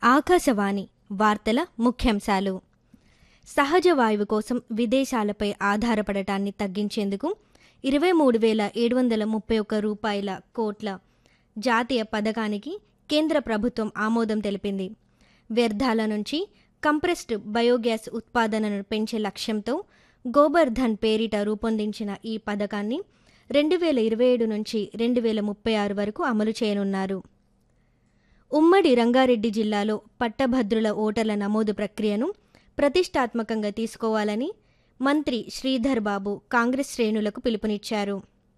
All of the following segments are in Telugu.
ఆకాశవాణి వార్తల ముఖ్యాంశాలు సహజ వాయువు కోసం విదేశాలపై ఆధారపడటాన్ని తగ్గించేందుకు ఇరవై మూడు వేల ఏడు వందల ముప్పై ఒక్క రూపాయల కోట్ల జాతీయ పథకానికి కేంద్ర ప్రభుత్వం ఆమోదం తెలిపింది వ్యర్థాల నుంచి కంప్రెస్డ్ బయోగ్యాస్ ఉత్పాదనను పెంచే లక్ష్యంతో గోబర్ ధన్ పేరిట రూపొందించిన ఈ పథకాన్ని రెండు వేల ఇరవై ఏడు నుంచి రెండు వేల ముప్పై ఆరు వరకు అమలు చేయనున్నారు ఉమ్మడి రంగారెడ్డి జిల్లాలో పట్టభద్రుల ఓటర్ల నమోదు ప్రక్రియను ప్రతిష్టాత్మకంగా తీసుకోవాలని మంత్రి శ్రీధర్ బాబు కాంగ్రెస్ శ్రేణులకు పిలుపునిచ్చారు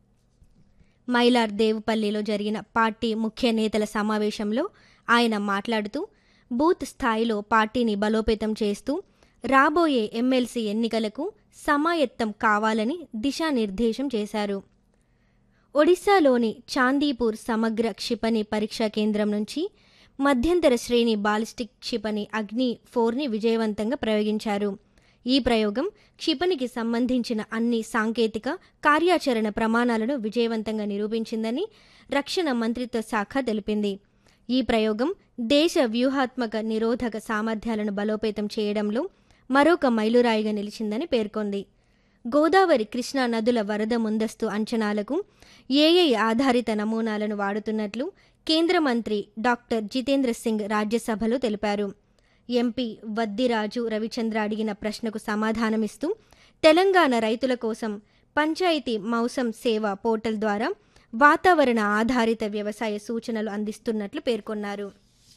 మైలార్ దేవుపల్లిలో జరిగిన పార్టీ ముఖ్య నేతల సమావేశంలో ఆయన మాట్లాడుతూ బూత్ స్థాయిలో పార్టీని బలోపేతం చేస్తూ రాబోయే ఎమ్మెల్సీ ఎన్నికలకు సమాయత్తం కావాలని దిశానిర్దేశం చేశారు ఒడిశాలోని చాందీపూర్ సమగ్ర క్షిపణి పరీక్షా కేంద్రం నుంచి మధ్యంతర శ్రేణి బాలిస్టిక్ క్షిపణి అగ్ని ఫోర్ని విజయవంతంగా ప్రయోగించారు ఈ ప్రయోగం క్షిపణికి సంబంధించిన అన్ని సాంకేతిక కార్యాచరణ ప్రమాణాలను విజయవంతంగా నిరూపించిందని రక్షణ మంత్రిత్వ శాఖ తెలిపింది ఈ ప్రయోగం దేశ వ్యూహాత్మక నిరోధక సామర్థ్యాలను బలోపేతం చేయడంలో మరొక మైలురాయిగా నిలిచిందని పేర్కొంది గోదావరి కృష్ణా నదుల వరద ముందస్తు అంచనాలకు ఏఐ ఆధారిత నమూనాలను వాడుతున్నట్లు కేంద్ర మంత్రి డాక్టర్ జితేంద్ర సింగ్ రాజ్యసభలో తెలిపారు ఎంపీ వద్దిరాజు రవిచంద్ర అడిగిన ప్రశ్నకు సమాధానమిస్తూ తెలంగాణ రైతుల కోసం పంచాయతీ మౌసం సేవ పోర్టల్ ద్వారా వాతావరణ ఆధారిత వ్యవసాయ సూచనలు అందిస్తున్నట్లు పేర్కొన్నారు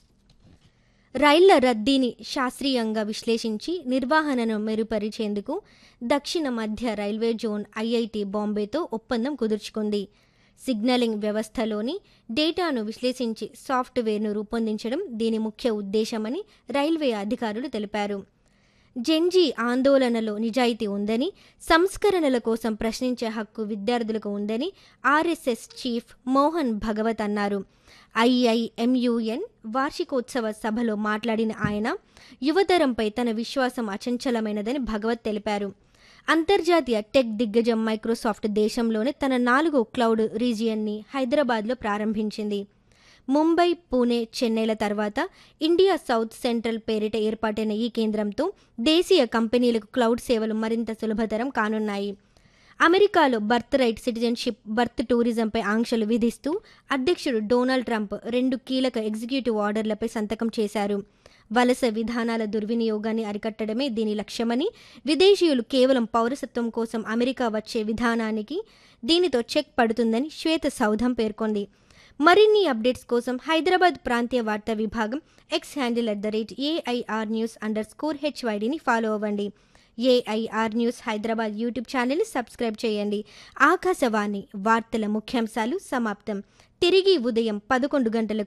రైళ్ల రద్దీని శాస్త్రీయంగా విశ్లేషించి నిర్వహణను మెరుగుపరిచేందుకు దక్షిణ మధ్య రైల్వే జోన్ ఐఐటి బాంబేతో ఒప్పందం కుదుర్చుకుంది సిగ్నలింగ్ వ్యవస్థలోని డేటాను విశ్లేషించి సాఫ్ట్వేర్ను రూపొందించడం దీని ముఖ్య ఉద్దేశమని రైల్వే అధికారులు తెలిపారు జెంజీ ఆందోళనలో నిజాయితీ ఉందని సంస్కరణల కోసం ప్రశ్నించే హక్కు విద్యార్థులకు ఉందని ఆర్ఎస్ఎస్ చీఫ్ మోహన్ భగవత్ అన్నారు ఐఐఎంయుఎన్ వార్షికోత్సవ సభలో మాట్లాడిన ఆయన యువతరంపై తన విశ్వాసం అచంచలమైనదని భగవత్ తెలిపారు అంతర్జాతీయ టెక్ దిగ్గజం మైక్రోసాఫ్ట్ దేశంలోనే తన నాలుగో క్లౌడ్ రీజియన్ని హైదరాబాద్లో ప్రారంభించింది ముంబై పూణే చెన్నైల తర్వాత ఇండియా సౌత్ సెంట్రల్ పేరిట ఏర్పాటైన ఈ కేంద్రంతో దేశీయ కంపెనీలకు క్లౌడ్ సేవలు మరింత సులభతరం కానున్నాయి అమెరికాలో బర్త్ రైట్ సిటిజన్షిప్ బర్త్ టూరిజంపై ఆంక్షలు విధిస్తూ అధ్యక్షుడు డొనాల్డ్ ట్రంప్ రెండు కీలక ఎగ్జిక్యూటివ్ ఆర్డర్లపై సంతకం చేశారు వలస విధానాల దుర్వినియోగాన్ని అరికట్టడమే దీని లక్ష్యమని విదేశీయులు కేవలం పౌరసత్వం కోసం అమెరికా వచ్చే విధానానికి దీనితో చెక్ పడుతుందని శ్వేత సౌధం పేర్కొంది మరిన్ని అప్డేట్స్ కోసం హైదరాబాద్ ప్రాంతీయ వార్తా విభాగం X handle at the rate AIR news underscore హెచ్వైడిని ఫాలో అవ్వండి ఏఐఆర్ న్యూస్ హైదరాబాద్ యూట్యూబ్ ఛానల్ని సబ్స్క్రైబ్ చేయండి ఆకాశవాణి వార్తల ముఖ్యాంశాలు సమాప్తం తిరిగి ఉదయం పదకొండు గంటలకు